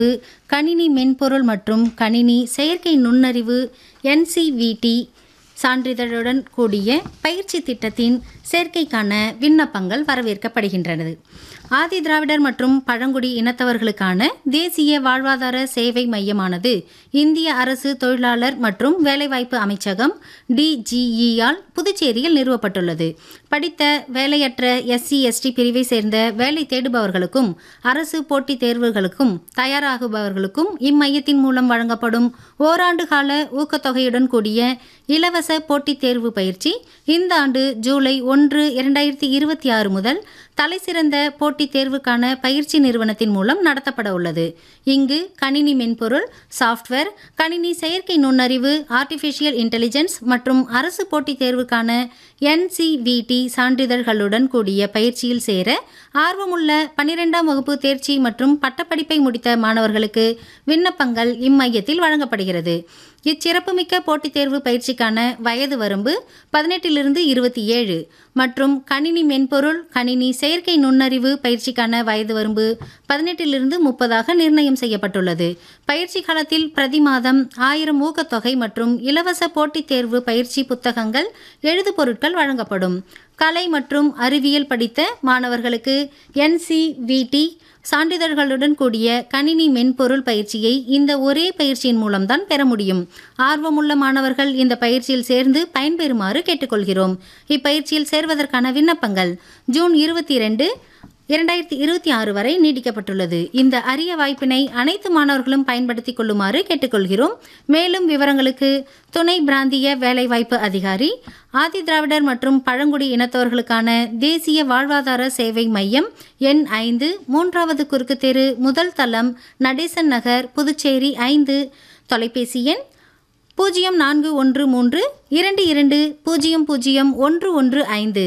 கணினி மென்பொருள் மற்றும் கணினி செயற்கை நுண்ணறிவு என்சிவிடி சான்றிதழுடன் கூடிய பயிற்சி திட்டத்தின் சேர்க்கைக்கான விண்ணப்பங்கள் வரவேற்கப்படுகின்றது ஆதி திராவிடர் மற்றும் பழங்குடி இனத்தவர்களுக்கான தேசிய வாழ்வாதார சேவை மையமானது இந்திய அரசு தொழிலாளர் மற்றும் வேலைவாய்ப்பு அமைச்சகம் டிஜிஇயால் புதுச்சேரியில் நிறுவப்பட்டுள்ளது படித்த வேலையற்ற எஸ்சி எஸ்டி பிரிவை சேர்ந்த வேலை தேடுபவர்களுக்கும் அரசு போட்டித் தேர்வுகளுக்கும் தயாராகுபவர்களுக்கும் இம்மையத்தின் மூலம் வழங்கப்படும் ஓராண்டு கால ஊக்கத்தொகையுடன் கூடிய இலவச போட்டித் தேர்வு பயிற்சி இந்த ஆண்டு ஜூலை ஒன்று இரண்டாயிரத்தி இருபத்தி ஆறு முதல் தலைசிறந்த போட்டித் தேர்வுக்கான பயிற்சி நிறுவனத்தின் மூலம் நடத்தப்பட உள்ளது இங்கு கணினி மென்பொருள் சாஃப்ட்வேர் கணினி செயற்கை நுண்ணறிவு ஆர்டிஃபிஷியல் இன்டெலிஜென்ஸ் மற்றும் அரசு போட்டித் தேர்வுக்கான என்சிவிடி சான்றிதழ்களுடன் கூடிய பயிற்சியில் சேர ஆர்வமுள்ள பன்னிரெண்டாம் வகுப்பு தேர்ச்சி மற்றும் பட்டப்படிப்பை முடித்த மாணவர்களுக்கு விண்ணப்பங்கள் இம்மையத்தில் வழங்கப்படுகிறது இச்சிறப்புமிக்க போட்டித் தேர்வு பயிற்சிக்கான வயது வரம்பு பதினெட்டிலிருந்து இருபத்தி ஏழு மற்றும் கணினி மென்பொருள் கணினி செயற்கை நுண்ணறிவு பயிற்சிக்கான வயது வரம்பு பதினெட்டிலிருந்து முப்பதாக நிர்ணயம் செய்யப்பட்டுள்ளது பயிற்சி காலத்தில் பிரதி மாதம் ஆயிரம் ஊக்கத்தொகை மற்றும் இலவச போட்டித் தேர்வு பயிற்சி புத்தகங்கள் எழுது பொருட்கள் வழங்கப்படும் கலை மற்றும் அறிவியல் படித்த மாணவர்களுக்கு என்சிவிடி சான்றிதழ்களுடன் கூடிய கணினி மென்பொருள் பயிற்சியை இந்த ஒரே பயிற்சியின் மூலம்தான் பெற முடியும் ஆர்வமுள்ள மாணவர்கள் இந்த பயிற்சியில் சேர்ந்து பயன்பெறுமாறு கேட்டுக்கொள்கிறோம் இப்பயிற்சியில் சேர்வதற்கான விண்ணப்பங்கள் ஜூன் இருபத்தி இரண்டு இரண்டாயிரத்தி இருபத்தி ஆறு வரை நீடிக்கப்பட்டுள்ளது இந்த அரிய வாய்ப்பினை அனைத்து மாணவர்களும் பயன்படுத்திக் கொள்ளுமாறு கேட்டுக்கொள்கிறோம் மேலும் விவரங்களுக்கு துணை பிராந்திய வேலைவாய்ப்பு அதிகாரி ஆதி திராவிடர் மற்றும் பழங்குடி இனத்தவர்களுக்கான தேசிய வாழ்வாதார சேவை மையம் எண் ஐந்து மூன்றாவது குறுக்கு தெரு முதல் தளம் நடேசன் நகர் புதுச்சேரி ஐந்து தொலைபேசி எண் பூஜ்ஜியம் நான்கு ஒன்று மூன்று இரண்டு இரண்டு பூஜ்ஜியம் பூஜ்ஜியம் ஒன்று ஒன்று ஐந்து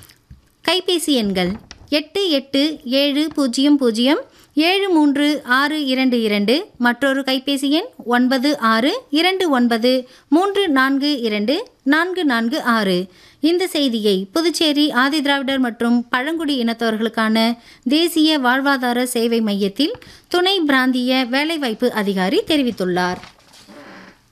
கைபேசி எண்கள் எட்டு எட்டு ஏழு பூஜ்ஜியம் பூஜ்ஜியம் ஏழு மூன்று ஆறு இரண்டு இரண்டு மற்றொரு கைபேசி எண் ஒன்பது ஆறு இரண்டு ஒன்பது மூன்று நான்கு இரண்டு நான்கு நான்கு ஆறு இந்த செய்தியை புதுச்சேரி ஆதிதிராவிடர் மற்றும் பழங்குடி இனத்தவர்களுக்கான தேசிய வாழ்வாதார சேவை மையத்தில் துணை பிராந்திய வேலைவாய்ப்பு அதிகாரி தெரிவித்துள்ளார்